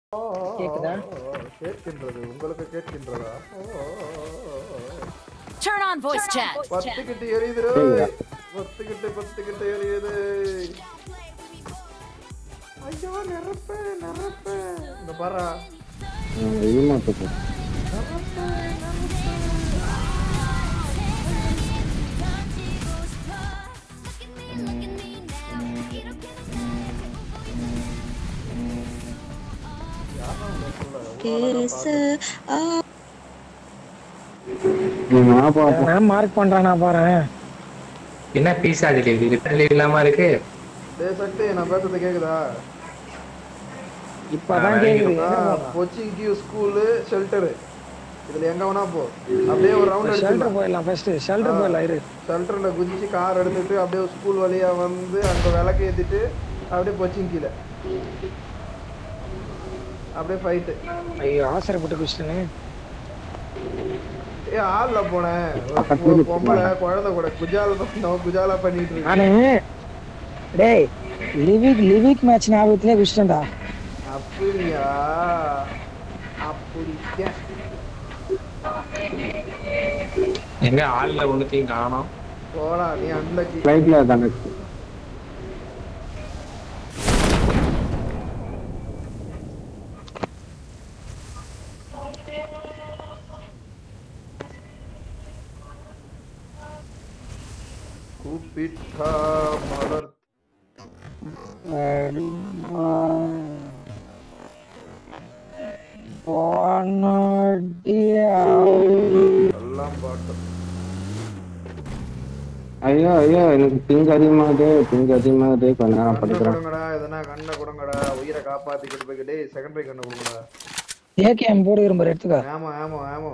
கேக்குதா? கேட்கின்றது உங்களுக்கு கேட்கின்றதா Turn on voice chat. பத்துக்கிட்டு எரியுது பத்துக்கிட்டு பத்துக்கிட்டு எரியுது ஐயோ நிரப்பு நிரப்பு இந்த பாரா ஏமாத்துக்கு நிரப்பு நிரப்பு நான் பாப்போம் நான் மார்க் பண்றானா பாரு என்ன பீஸா டெலிவரி ரிட்டர்ன் இல்லாம இருக்கு டேய் சக்தி நான் பேசுறது கேக்குதா இப்பதான் ஆ, கேக்குது கோச்சிங் கியூ ஸ்கூலு ஷெல்டரு இதுல எங்க வேணா போ அப்படியே ஒரு ரவுண்ட் ஷெல்டர் அடிச்சிடலாம் போயிடலாம் ஃபர்ஸ்ட் ஷெல்டர் போயிடலாம் இரு ஷெல்டர்ல குதிச்சு கார் எடுத்துட்டு அப்படியே ஸ்கூல் வழியா வந்து அங்க விளக்கு ஏத்திட்டு அப்படியே கோச்சிங் கீழே அப்படியே ஃபைட்டு ஐயோ அவசரப்பட்டு குடிச்சிட்டேனே ஏ ஆள்ல போனேன் ஒரு ஒரு பொம்பளை குழந்தை கூட குஜால பண்ணோம் குஜாலா பண்ணிட்டு இருக்கு நானு டேய் லிவிக் லிவிக் மேட்ச் ஞாபகத்திலே குடிச்சிட்டேன்டா அப்படியா அப்படிக்க எங்க ஆள்ல ஒண்ணுத்தையும் காணோம் போடா நீ அன்லக்கி ஃப்ளைட்ல கனெக்ட் கூப்பிட்டா மலர் எல்லாம் பாட்டு ஐயோ ஐயோ எனக்கு பிங்க் அதிகமாகுது பிங்க் அதிகமாகுது கொஞ்ச நேரம் கண்ணை படிக்கிறேன் கொடுங்கடா எதனா கண்ணை கொடுங்கடா உயிரை காப்பாத்திக்கிட்டு போய்கிட்டே செகண்டரி கண்ணை கொடுங்கடா ஏகேஎம் போடு இரும்பு எடுத்துக்கோ ஆமா ஆமா ஆமா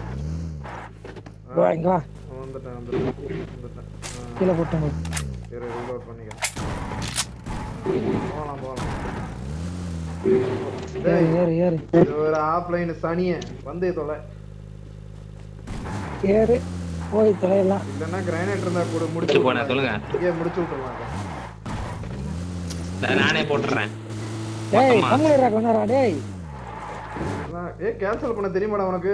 வா இங்க வா வந்துட்டேன் வந்துட்டேன் வந்துட்டேன் ஆ, கீழே போட்டு இரு ரீலோட் பண்ணிக்கிறேன் போலாம் போலாம் ஏறு டேய், ஏறு ஏறு இது ஒரு ஆஃப்லைன் சனிய வந்து தொலை ஏறு போய் தொலையலாம் இல்லன்னா கிரானைட் இருந்தா கூட முடிச்சு முடிச்சு போனேன் சொல்லுங்க இங்கே முடிச்சு விட்டுருவாங்க இதை நானே போட்டுறேன் டேய் மொத்தமா. கம்முடா கொண்டாடா டேய் அதான், ஏ கேன்சல் பண்ண தெரியுமாடா உனக்கு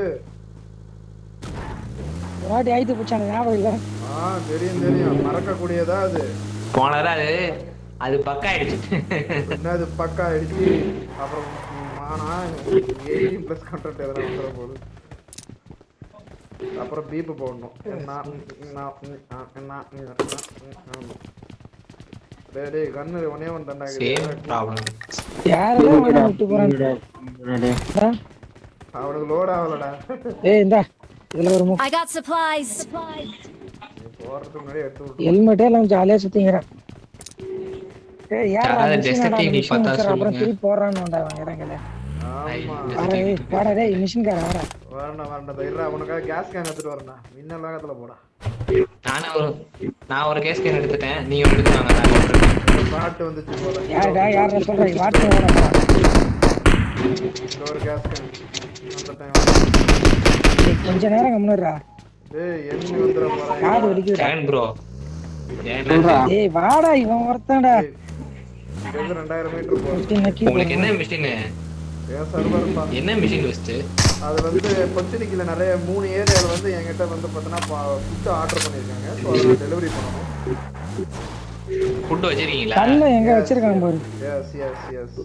ஒரு வாட்டி ஆயித்து பிடிச்சான ஞாபகம் இல்ல ஆ தெரியும் தெரியும் மறக்கக்கூடியதா அது போன தடவை அது அது பக்கா ஆயிடுச்சு என்ன அது பக்கா அடிச்சு அப்புறம் மானா எயிட்டீன் ப்ளஸ் கண்டென்ட் எதனா வந்துட போகுது அப்புறம் பீப்பு போடணும் என்ன என்ன என்ன என்ன டேய் டேய் கண்ணு ஒன்னே ஒன்று தண்டா சேம் ப்ராப்ளம் யாரெல்லாம் வேணா விட்டு போறான் அவனுக்கு லோட் ஆகலடா ஏய் இந்தா இதுல ஒரு I got supplies. நீ போறதுக்கு முன்னாடி எடுத்து விட்டு ஹெல்மெட்டே எல்லாம் ஜாலியா சுத்திங்கிறான் ஏய் யாரா யாராவது மிஷின் Destiny ஆடா, மிஷின் பார்த்தா உட்கார, அப்புறம் சொல்லுங்க. திருப்பி போடுறான்னு வந்தா அவன் இறங்கல ஆமா வாடா ஏய் வாடா டேய் மிஷின் கார வாடா வரண்டா வரண்டா தைரியா உனக்காக கேஸ் கேன் எடுத்துட்டு வரேன்டா மின்னல் வேகத்துல போடா நானே ஒரு நான் ஒரு கேஸ் கேன் எடுத்துட்டேன் நீங்க ஒன்று எடுத்து வாங்க நான் போட்டுருக்கேன் பாட்டு வந்துச்சு போல யாருடா யாரா சொல்ற வாட்ஸ் வாடா இந்த ஒரு கேஸ் கேன் அந்த டைம் டேய் கொஞ்ச நேரம் கம்முனுடா டேய் எண்ணி வந்துட போறேன் காது வலிக்குதுடா ஜெகன் ப்ரோ சொல்றா ஏய் வாடா இவன் ஒருத்தன்டா இங்க ரெண்டாயிரம் மீட்டர் போகுது குத்தி நக்கி உங்களுக்கு என்ன மிஷின் என் சர்வர்ப்பா என்ன மிஷின் வச்சுட்டு அது வந்து கொச்சினிக்கில் நிறைய மூணு ஏரியாவில் வந்து என்கிட்ட வந்து பார்த்தீங்கன்னா ஃபுட்டு ஆர்டர் பண்ணியிருக்காங்க ஸோ அதை நான் டெலிவரி பண்ணணும் ஃபுட் வச்சிருக்கீங்களா கல்ல எங்க வச்சிருக்கான் பாரு எஸ் எஸ் எஸ்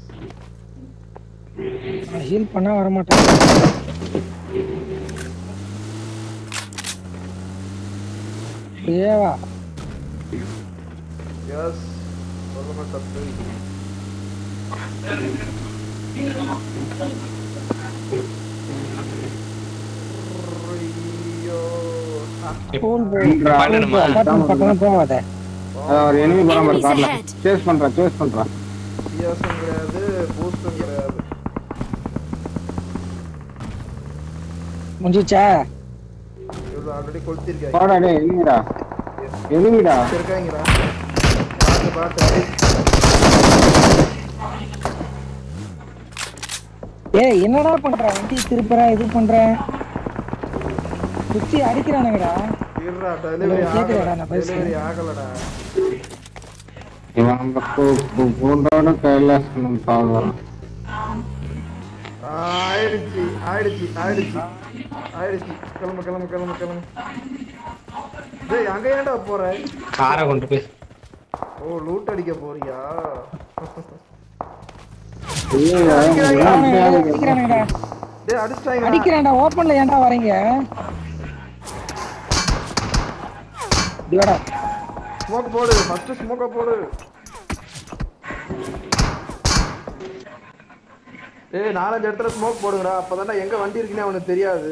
ஹீல் பண்ணா வர மாட்டான் ஏவா எஸ் சொல்லுங்க தப்பு ஐயோ ஆ, ஸ்கூல் போ பண்ணணுமா? அப்பார்ட்மெண்ட் பக்கம் போவாத அதான் ஒரு enemy போறான் பாரு Enemies கார்ல ahead. சேஸ் பண்றான் சேஸ் பண்றான் வித்தியாசம் கிடையாது பூஸ்டும் கிடையாது முடிஞ்சிச்சா இவ்வளோ ஆல்ரெடி கொளுத்திருக்காங்க போடா டேய் எனிமிடா எனிமிடா இருக்காங்கடா பாட்டு பாட்டு ஏய் என்னடா பண்ற வண்டி திருப்புற இது பண்ற சுத்தி அடிக்கிறானுங்கடா இருடா டெலிவரி கேக்குதாடா ஆகல நான் பேசுறது? டெலிவரி ஆகலடா இவன் அந்த பூண்டோட கைலாசனம் பால் வரான் ஆயிடுச்சு ஆயிடுச்சு ஆயிடுச்சு ஆயிடுச்சு கிளம்பு கிளம்பு கிளம்பு கிளம்பு டேய் அங்க ஏன்டா போற காரை கொண்டு போய் ஓ லூட் அடிக்க போறியா ஐயையோ, ஏன் அப்படியே இருக்கு? அடிக்கிறானுங்கடா டேய் அடிச்சிட்டாங்க அடிக்கிறேன்டா ஓப்பன்ல ஏன்டா வரீங்க இப்படிவாடா ஸ்மோக் போடு ஃபர்ஸ்ட் ஸ்மோக்க போடு டேய் நாலஞ்சு இடத்துல ஸ்மோக் போடுங்கடா அப்பதான்டா எங்க வண்டி இருக்குன்னு அவனுக்கு தெரியாது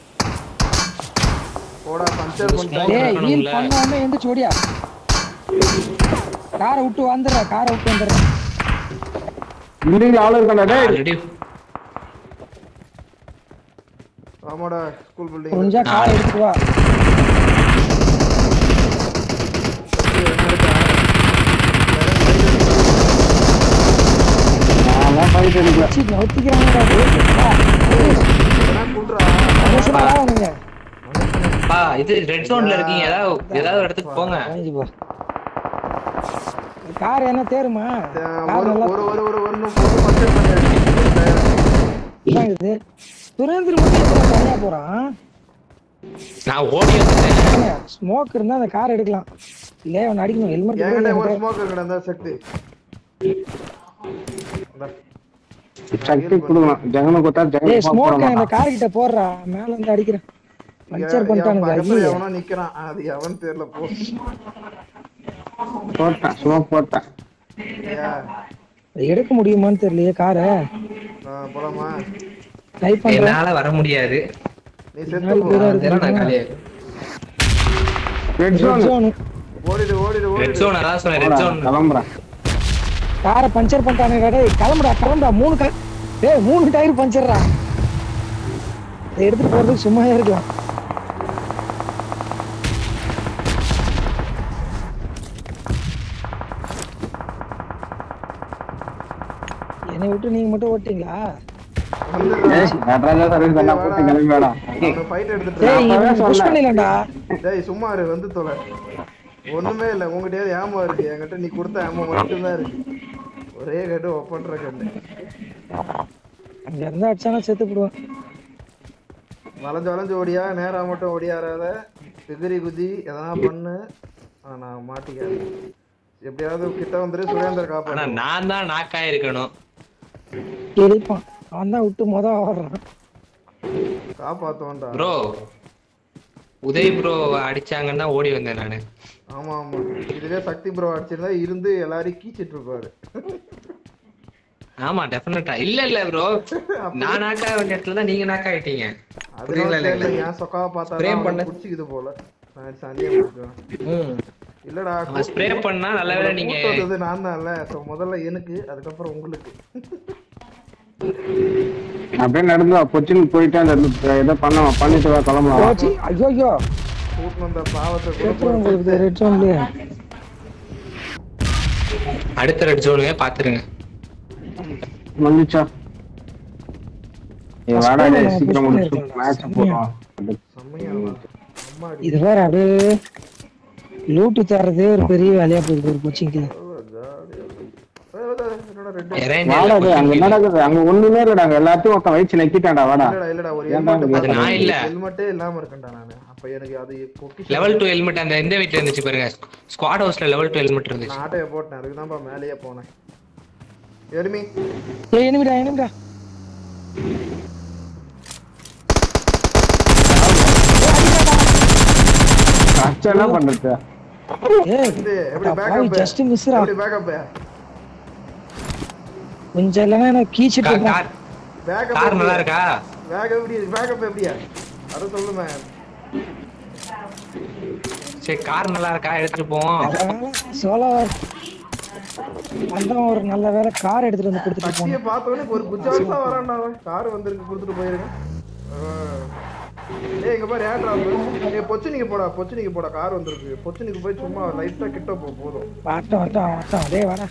போடா பஞ்சர் பண்ணிட்டாங்க டேய் இருக்கணும்ல. ஹீல் பண்ண உடனே எந்திரிச்சு ஓடியா காரை விட்டு வந்துடுறா காரை விட்டு வந்துடுறேன் பில்டிங்ல ஆளு இருக்கான்டா டேய் ஆல்ரெடி ஆமாடா ஸ்கூல் பில்டிங் கொஞ்சா காரை எடுத்துட்டு வா நான் ஃபைட் அடிக்கல சீ நவுத்திக்கிறாங்கடா டேய். வா. குடுறா அவசரமா வாங்க பா இது ரெட் ஜோன்ல இருக்கீங்க ஏதாவது ஏதாவது ஒரு இடத்துக்கு போங்க வாங்கி போ கார் என்ன தேருமா கார் ஒரு நல்லா ஒரு ஒரு ஒரு ஒண்ணு போட்டு பஞ்சர் பண்ணியாச்சு தான் இது சுரேந்திர மட்டும் எதுக்கு தனியா போறான் நான் ஓடி வந்துட்டேன் ஸ்மோக் இருந்தா அந்த கார் எடுக்கலாம் இல்ல அவன் அடிக்கணும் என்கிட்ட ஒரு ஹெல்மெட் ஸ்மோக் இருக்குடா இந்த செட்டு சக்தி கொடுக்கணும் ஜெகனை கொடுத்தா ஜெகன் ஏய் போட ஸ்மோக் இந்த மாட்டான் கார் கிட்ட போடுறா மேல இருந்து அடிக்கிறேன் பஞ்சர் பண்ணிட்டானுங்க பக்கத்துல ஐயே. எவனோ நிக்கிறான் அது எவன் தெரியல போ போட்டேன் ஸ்மோக் போட்டேன் ஏன்? அது எடுக்க முடியுமான்னு தெரியலையே காரை ஆ, போலாமா டைப் பண்றேன் என்னால வர முடியாது நீ செத்து நாலு போ பேரா அதெல்லாம் நான் காலியா ரெட் ஜோன் ஜோன் ஓடிடு ஓடிடு ரெட் ஓடிடு ஜோன் அதான் சொன்னேன் ரெட் ஜோன் கிளம்புறேன் காரை பஞ்சர் பண்ணிட்டானுங்க டேய் கிளம்புடா கிளம்புடா மூணு க டேய் மூணு டயர் பஞ்சர்ரா இதை எடுத்துட்டு போறதுக்கு சும்மாவே இருக்கலாம் என்னை விட்டு நீங்க மட்டும் ஓட்டிங்களா ஏய் நடராஜா சர்வீஸ் பண்ணா போட்டு கிளம்பிடா ஃபைட் எடுத்துட்டு டேய் இருக்கான். இவன் புஷ் பண்ணிடலாம்டா டேய் சும்மா இரு வந்து தொலை ஒண்ணுமே இல்ல உங்ககிட்ட ஏமோ இருக்கு என்கிட்ட நீ கொடுத்த ஏமோ மட்டும்தான் இருக்கு ஒரே கட்டு ஒப்பன்ற கட்டு அங்க இருந்தா அடிச்சானா செத்து போடுவான் வளைஞ்சு வளைஞ்சு ஓடியா நேரா மட்டும் ஓடியாராத பிகிரி குதி எதனா பண்ணு ஆனா நான் மாட்டிக்காது எப்படியாவது கிட்ட வந்துரு சுரேந்தர் ஆனா காப்பாடு நான் தான் நாக்கா இருக்கணும் இழிப்பான் அவன் தான் விட்டு மொத ஆடுறான் காப்பாத்துவான்டா ப்ரோ உதய் ப்ரோ அடிச்சாங்கன்னா ஓடி வந்தேன் நானு ஆமா ஆமா இதுவே சக்தி ப்ரோ அடிச்சிருந்தா இருந்து எல்லாரையும் கீச்சிட்டு இருப்பாரு ஆமா டெஃபினட்டா இல்ல இல்ல ப்ரோ நான் நாக்கா வேண்டிய இடத்துல தான் நீங்க நாக்கா ஆயிட்டீங்க அதனால புரியல, இல்ல, தெரியல இல்ல. ஏன் சொக்காவை பார்த்தா Spray தான் பண்ணு. அவனுக்கு பிடிச்சிக்குது போல நான் சண்டையை முடிச்சுவேன் ம் இல்லடா அவன் ஸ்ப்ரே பண்ணா நல்ல வேளை நீங்க கூட்டு வந்தது நான் தான்ல ஸோ முதல்ல எனக்கு அதுக்கப்புறம் உங்களுக்கு அப்படியே நடந்து வா கொச்சின் போயிட்டு அந்த இதை பண்ண பண்ணிட்டு வா கிளம்பலாம் போச்சு ஐயோ ஐயோ கூட்டு வந்த பாவத்தை ரெட் கூட ஜோன் கொடுக்குது ரெட் ஜோன்லயே அடுத்த ரெட் ஜோனுவே பாத்துருங்க வந்துச்சா ஏய் வாடா டேய் push சீக்கிரம் பண்ணி முடிச்சு இருக்கேன்டா. மேட்ச் போடுறோம் செம்மையா அம்மா அடி இது வேற அப்படியே லூட்டு தர்றதே ஒரு பெரிய வேலையா போகுது ஒரு கோச்சிங்க்கு என்னடா ரெண்டு இறங்கி வாடா டேய் அங்க என்னடா இருக்குது அங்க ஒண்ணுமே இல்லடா அங்க எல்லாத்தையும் ஒருத்தன் வயிச்சு நக்கிட்டான்டா வாடா இல்லடா இல்லடா ஒரு ஏன்டா ஹெல்மெட் இது நான் இல்ல. ஹெல்மெட்டே இல்லாம இருக்கேன்டா நானு அப்ப எனக்கு அது பொக்கிஷம் லெவல் டூ ஹெல்மெட் அந்த எந்த வீட்ல இருந்துச்சு பாருங்க ஸ்குவாட் ஹவுஸ்ல லெவல் டூ ஹெல்மெட் இருந்துச்சு நான் ஆட்டையை போட்டேன் அதுக்கு தான்ப்பா மேலேயே போனேன் எருமி ஏய் எனிமிடா எனிமிடா அச்சா என்ன பண்றது ஏய் இது எப்படி பாவி, பேக்கப் just miss-ரா. எப்படி பேக்கப் கொஞ்சம் இல்லைன்னா எனக்கு கீச்சிட்டு கார் இருக்கான் கார் பேக்கப் கார் நல்லா இருக்கா பேக்கப் எப்படி பேக்கப் எப்படியா அத சொல்லுமே சரி கார் நல்லா இருக்கா எடுத்துட்டு போவோம் சோலா வந்தவன் ஒரு நல்ல வேலை கார் எடுத்துட்டு வந்து கொடுத்துட்டு சக்தியை போனான் பார்த்த உடனே ஒரு புச்சாவசா வரான்டா அவன் கார் வந்திருக்கு கொடுத்துட்டு போயிருங்க ஏய் இங்க பாரு ஏன்டா ஏய் பொச்சுனிக்கு போடா பொச்சுனிக்கு போடா கார் வந்திருக்கு பொச்சுனிக்கு போய் சும்மா லைட்டா கிட்ட போ போதும் வாட்டம் வாட்டம் வாட்டம் டேய் வாடா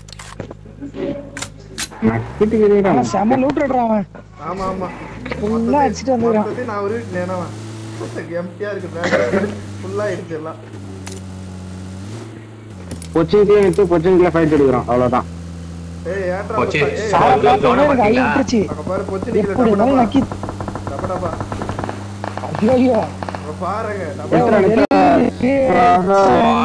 நக்கிட்டு கிரீடா ஆனா செம லூட்டுறான் அவன் ஆமா ஆமா ஃபுல்லா அடிச்சிட்டு வந்துருக்கான் மொத்தத்தையும் நான் ஒரு வீட்டு நேனவன் எம்டியா இருக்கு பேக் ஃபுல்லா ஆயிடுச்சு எல்லாம் கொச்சின்லயே எடுத்து கொச்சின்ல ஃபைட் எடுக்கிறோம் அவ்வளவுதான் ஏய் ஏன்டா போச்சு. அப்ப- ஏய், சாரை ஜோனை பார்த்தோன்னே எனக்கு ஐ பார்த்தீங்களா? விட்டுருச்சு அங்க பாரு பொச்சு நிக்குது எப்படி டப்பா இருந்தாலும் டப்பா நக்கி டப்பா டப்பா ஐயோ ஐயோ அங்க பாருங்க டப்பா ஏய், ஒரு வெளியே-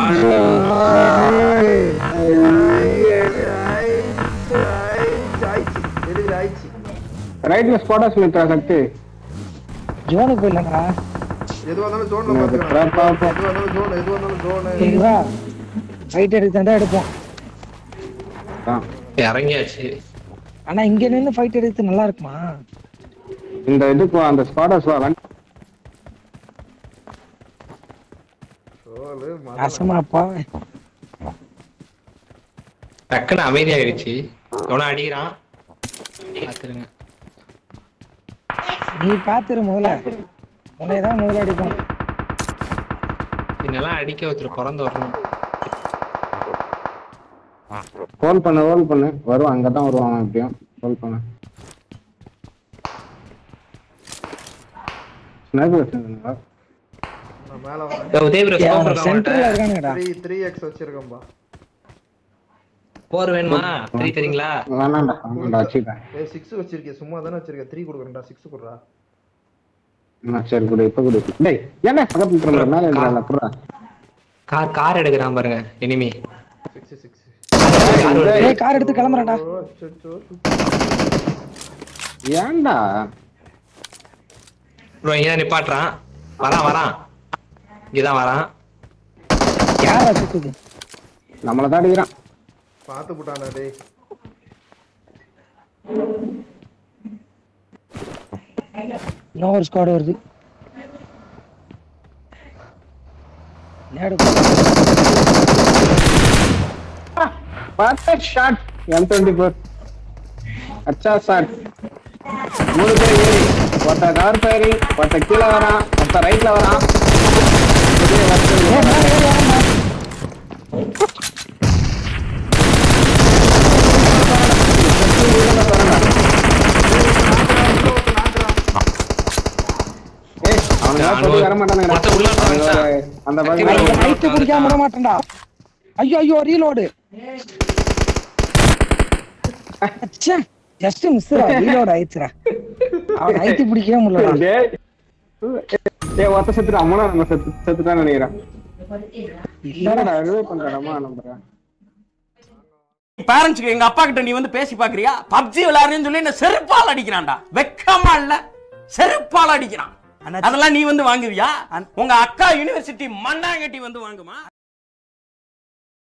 டெலிவரி ஆயிடுச்சு ரைட்ல ஸ்பாட்டஸ் மித்ரா சக்தி ஜோனுக்கு போயிடலங்கடா எதுவா இருந்தாலும் ஜோன்ல பாத்துக்கலாம் பாப்பா, பாப்பா. எதுவா இருந்தாலும் ஜோன் எதுவா இருந்தாலும் ஜோனு சரிவா ஃபைட் எடுத்து தான் எடுப்போம் ஆ. இறங்கியாச்சு ஆனா இங்க நின்னு ஃபைட் எடுத்து நல்லா இருக்குமா இந்த இதுக்கு வா, அந்த ஸ்பாட்டஸ் வா வந்து சோலு மதன. ரசமாப்பா டக்குன்னு அமைதியாயிருச்சு எவனா அடிக்கிறான் பாத்துருங்க நீ பாத்துரு முதல்ல உன்னையதான் முதல்ல அடிப்போம் என்னெல்லாம் அடிக்க ஒருத்தர் பிறந்து வரணும் ஹோல் பண்ணு ஹோல் பண்ணு வருவான் அங்கதான் வருவான் அவன் எப்படியும் ஹோல் பண்ணு ஸ்னைப்பர் வச்சிருந்தீங்களா நான் மேல வரேன் உதயபுர ஸ்கோப் இருக்கா சென்டர்ல உன்கிட்ட இருக்கானுங்கடா த்ரீ த்ரீ எக்ஸ் வச்சிருக்கேன்பா போர் வேணுமா த்ரீ தரீங்களா வேணாண்டா வேணாண்டா வச்சுக்கிறேன் ஏய் சிக்ஸ் வச்சிருக்கேன் சும்மா தானே வச்சிருக்கேன் த்ரீ கொடுக்குறேன்டா சிக்ஸ் கொடுறா ஆ, சரி கொடு இப்ப கொடு டேய் என்ன பக்கத்துல இருக்கிற மேல இருக்கிறாங்க புறா கார் கார் எடுக்கிறான் பாருங்க இனிமே சிக்ஸ் சிக்ஸ் கார் வருது. ஏய் கார் எடுத்து கிளம்புறேன்டா ஓ அச்சோ ஏன்டா ப்ரோ இங்கதான் நிப்பாட்டுறான் வரான் வரான் இங்கதான் வரான் யாரா சுத்துது நம்மள தான் அடிக்கிறான் பார்த்து போட்டானா டேய் இன்னும் ஒரு ஸ்குவாட் வருது நேடு பார்த்த ஷாட் எம் டுவெண்ட்டி ஃபோர் அச்சா ஷாட் மூணு பேர் ஏறி ஒருத்த கவர் பயரி ஒருத்த கீழே வரான் ஒருத்த ரைட்ல வரான் பெரிய வருஷம் ஏய், மேல ஏறி வாங்கம்மா. ஏய், அவனுங்க சொல்லி வர மாட்டானுங்கடா. மொத்த உள்ள அவனுங்க வந்துட்டான். ஒரு- அந்த கத்தி பக்கம் மேல லைட் பிடிக்காம விட மாட்டேன்டா ஐயோ ஐயோ ரீலோடு ஜஸ்ட் மிஸ் ரீலோட் ஆயிடுச்சுடா அவன் லைட் பிடிக்கவே முடியலடா டேய், டேய், ஒருத்த செத்துட்டு அம்மனா நம்ம செத்து செத்துட்டான்னு நினைக்கிறேன் இல்லடா ரிவே பண்றடமா நம்புறேன் பேரண்ட்ஸ்க்கு எங்க அப்பா கிட்ட நீ வந்து பேசி பாக்குறியா பப்ஜி விளையாடுறேன்னு சொல்லி என்ன செருப்பால் அடிக்கிறான்டா வெக்கமா இல்ல செருப்பால் அடிக்கிறான் அதெல்லாம் நீ வந்து வாங்குவியா உங்க அக்கா யூனிவர்சிட்டி மண்ணாங்கட்டி வந்து வாங்குமா